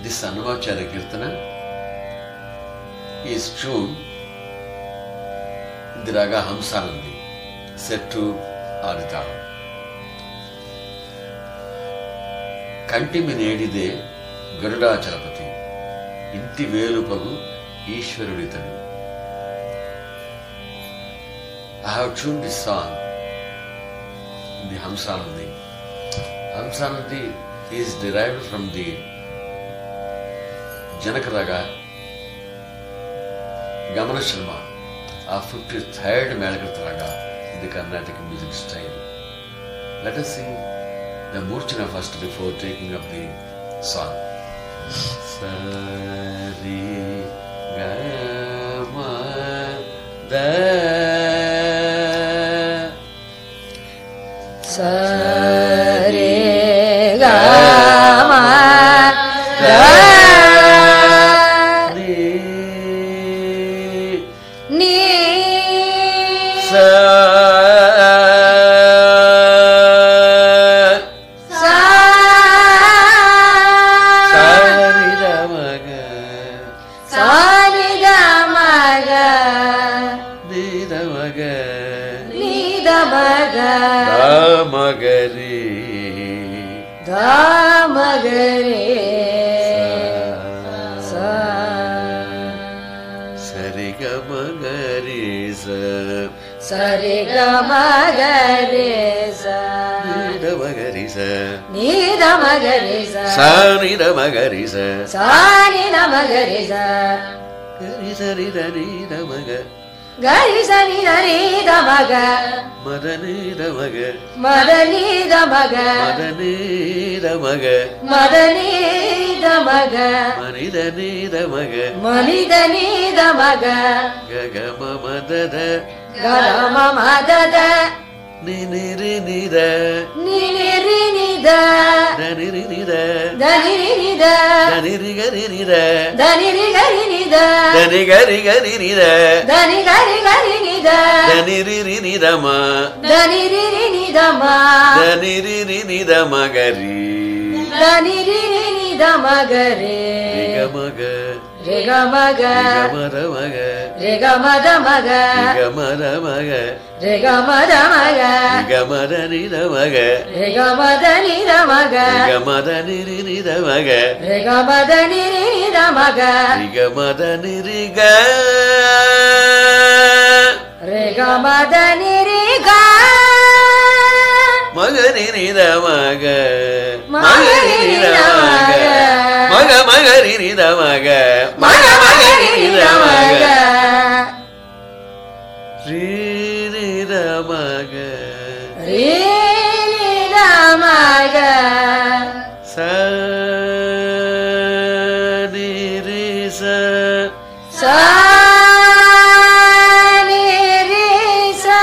This Annamacharya kirtana is tune the raga Hamsanandi set to Aditalam కంటిమి నేడిదే గరుడాచలపతి ఇంటి వేలుపగు ఈశ్వరుడితడు I have tuned this song in the Hamsanandi. Hamsanandi is derived from the Janakaraga Gamana Sharma, a 53rd Melakrit Raga in the Carnatic music style. Let us sing the Murchana first before taking up the song. Sari Gama Da సరే గా మా Ni నీ Sa సా Sari Ramaga సాని గా మగ Ni Ramaga నీ ద మగ Ramagari ధా మగ రే సా Sari Gamagari Sa సరి గ మగ రే సా Ni Ramagari Sa నీ ద మగ రే సా Sani Ramagari Sa సాని ద మగ రే సా Gari Sari Rani Ramaga గరి సని ధరి ద మగ Madani Ramaga మదని ద మగ Madani Ramaga మదని ద మగ Manidani Ramaga మనిదని ద మగ Gagama Madada గరమ మదద Niniri Nida నిరి నిద Daniri Nida దని నిద Daniri Gari Nida దని రి గరి నిద Dani Gari Gari Nida దని గరి గరి నిద Daniri Nida Ma దని రి రి నిద మా Daniri Nida Magari దని రి రి నిద మగరే Gamaga రి గ మగ Gamara Maga రి గ మద మగ Gamara Maga రి గ మద మగ Gamara Nida Maga రి గ మద ని ద మగ Gamara Niri Nida Maga రి గ మద ని రి ని ద మగ Gamara Niri Ga రి గ మద ని రి గ Magari Nida Maga Magari Nida Maga. Maga Magari Nida Maga మగ మగ ని రి ద మగ Ri Nida Maga రి ని ద మగ Sa Ni Ri Sa సా ని రి సా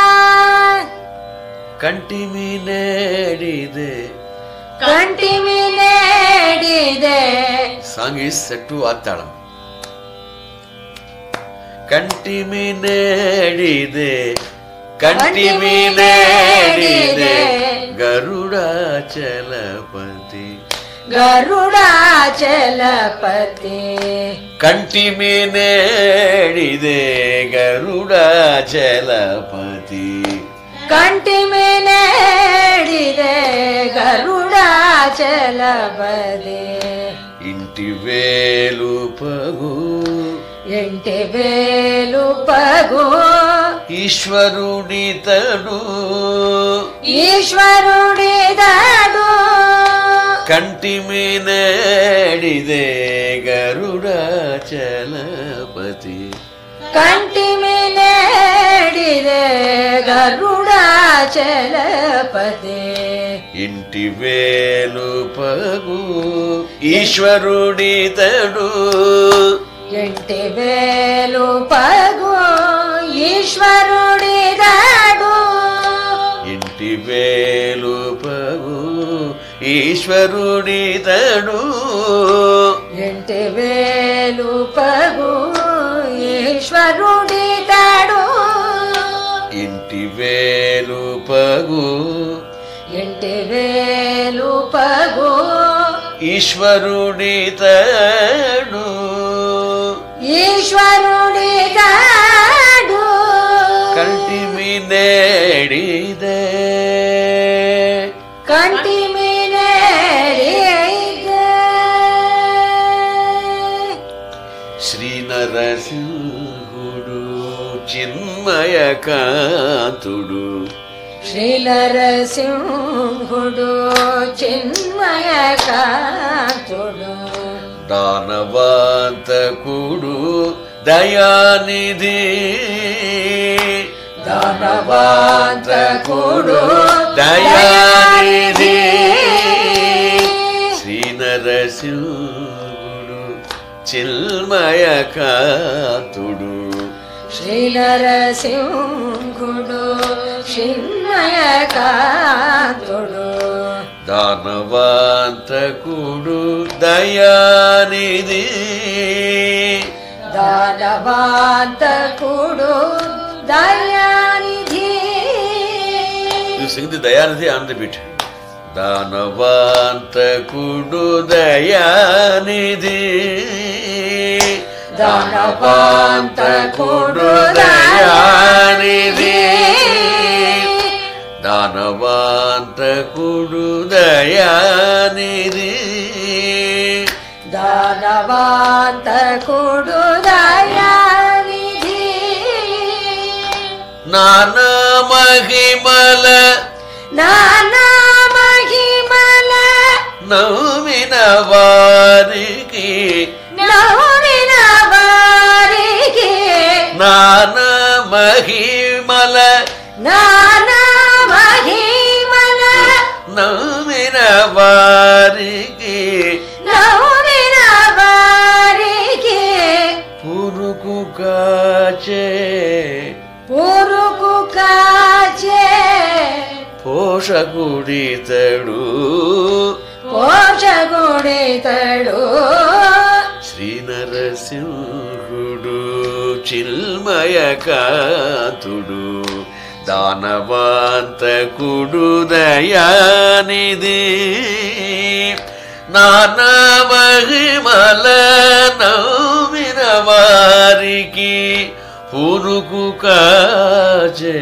ಕಂಟಿ ಮೀನೇಡಿದೆ కంటి మినేడిదే song is set to Aditalam ಕಂಟಿ ಮೀನೇಡಿದೆ ಕಂಟಿ ಮೀನೇಡಿದೆ ಗರುಡಾಚಲಪತಿ గరుడాచలపతి ಕಂಟಿ ಮೀನೇಡಿದೆ ಗರುಡಾಚಲಪತಿ కంటి మినేడిదే గరుడాచలపతి ఇంటి వేలు పగు ఎంటి వేలు పగు ఈశ్వరుడితడు ఈశ్వరుడి దాడు కంటి మీనేడిదే గరుడాచలపతి కంటి మినేడిదే గరుడాచలపతి ఇంటి వేలు పగు ఈశ్వరుడితడు ఎంటి వేలు పగు ఈశ్వరుడి దాడు ఇంటి వేలు పగు ఈశ్వరుడితడు ఎంటి వేలు పగు ఈశ్వరుడి దాడు ఇంటి వేలు పగు ఎంటి వేలు పగు ఈశ్వరుడితడు ఈశ్వరుడి తాడు కంటిమి నేడిదే కంటి శ్రీ నరసింహుడు చిన్మయ కాంతుడు శ్రీ నరసింహుడు చిన్మయ కాంతుడు దానవాంతకుడు దయానిధి దానవాంతకుడు దయానిధి శ్రీ నరసింహుడు చిన్మయ కాంతుడు శ్రీ నరసింహుడు చిన్మయ కాంతుడు దానవాంతకుడు దయానిధి దానవాంతకుడు దయానిధి You sing the Dayanidhi on the beat. దానవాంతకుడు దయానిధి దానవాంతకుడు దయానిధి దానవాంతకుడు దయానిధి దానవాంతకుడు దయానిధి నానా మహిమల నానా మహిమల నవ్విన వారికి నవ్విన వారికి నానా మహిమల నానా మహిమల నవ్విన వారికి నవ్విన వారికి పురుకు కాచే పురుగు కాచే పోషకుడితడు పోషగుడితడు శ్రీ నరసింహుడు చిల్మయ కాంతుడు దానవాంతకుడు దయానిధి నానా మహిమల నవ్విన వారికి పురుకు కాచే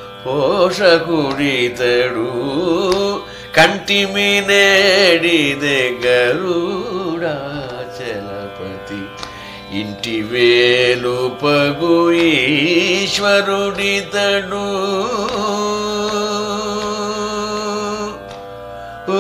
పోషకుడితడు కంటిమి నేడి దగ్గరుడా చలపతి ఇంటి వేలు పగు ఈశ్వరుడితడు ఓ,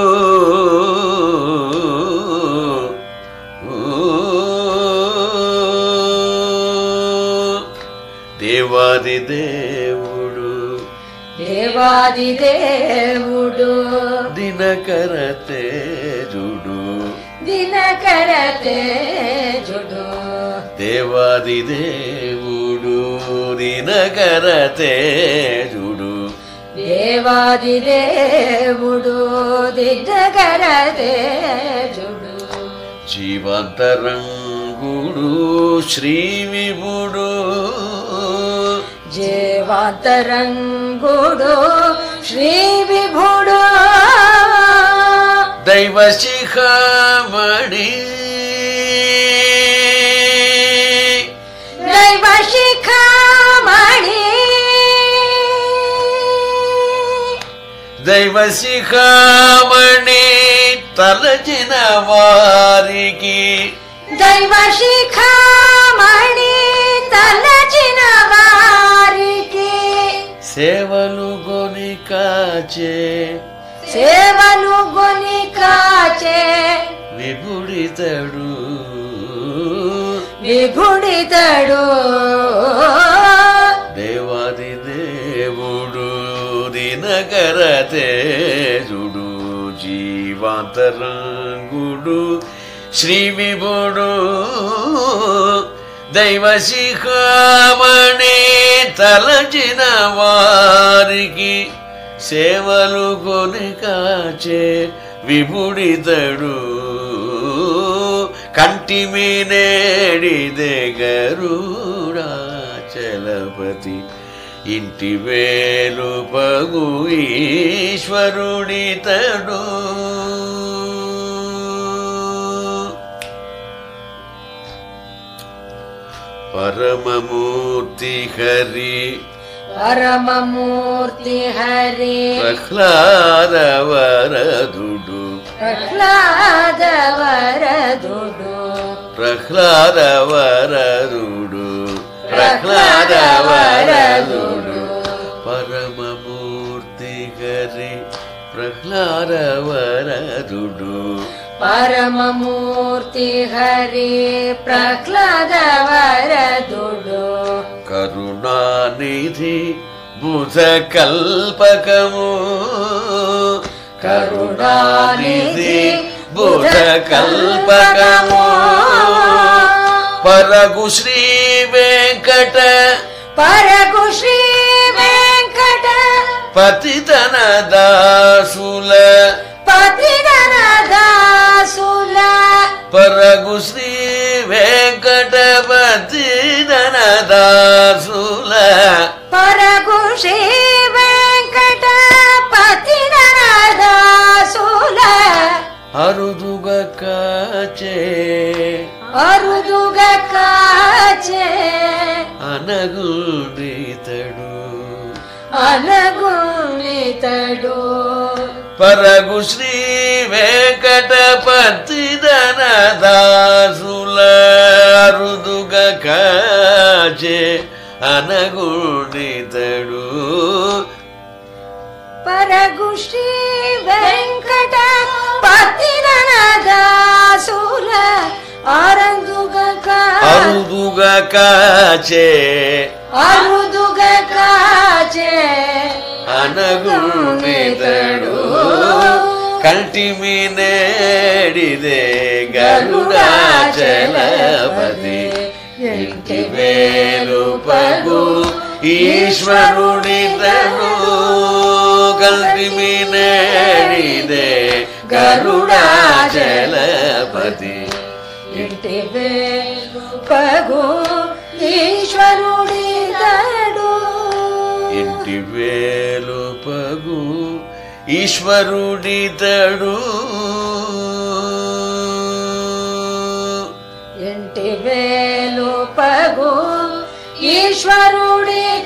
ఓ, దేవాది దేవుడు దేవాది దేవుడు దినకర తేజుడు దినకర తేజుడు దేవాది దేవుడు దినకర తేజుడు దేవాది దేవుడు దినకర తేజుడు జీవంతరంగుడు శ్రీ విభుడు జీవాంతరంగుడు శ్రీ విభుడు దైవ శిఖమణి దైవ శిఖామణి దైవ శిఖమణి తలచిన వారికి దైవ శిఖామణి తలచిన వారికి సేవలు గొని కాచే సేవలు గొని కాచే విభుడితడు విభుడితడు దేవాది దేవుడు దినకర తేజుడు జీవాంతరంగుడు శ్రీ విభుడు దైవ శిఖామణి తలచిన వారికి సేవలు కొని కాచే విభుడితడు కంటిమి నేడి దగ్గరుడా చలపతి ఇంటి వేలు పగు ఈశ్వరుడితడు పరమమూర్తి హరి పరమమూర్తి హరి ప్రహ్లాద వరదుడు ప్రహ్లాద వరదుడు ప్రహ్లాద వరదుడు ప్రహ్లాద వరదుడు పరమమూర్తి హరి ప్రహ్లాద వరదుడు పరమమూర్తి హరి ప్రహ్లాద వరదుడు కరుణానిధి బుధ కల్పకము కరుణానిధి బుధ కల్పకము పరగు శ్రీ వెంకట పరగు శ్రీ వెంకట పతితన దాసుల పతిగణ దాసుల పరగు శ్రీ వెంకట పతితన దాసుల పరగు శ్రీ వెంకట పతిగణ దాసుల అరుదుగ కాచే అరుదుగ కాచే అనగుడితడు అనగుణితడు పరగు శ్రీ వెంకటపతిదన దాసుల అరుదుగ కాచే అనగుడితడు పరగు శ్రీ వెంకట పతిగణ దాసుల అరందుగ కాచే అరుదుగ కాచే అరుదుగ కాచే అనగుణితడు కంటిమి నేడిదే గరుడాచలపతి ఇంటి వేలు పగు ఈశ్వరుడితడు కంటిమి నేడిదే గరుడాచలపతి ఇంటి వేలు పగు ఈశ్వరుడి తడు ఇంటి వేలు పగు ఈశ్వరుడితడు ఇంటి వేలు పగు ఈశ్వరుడి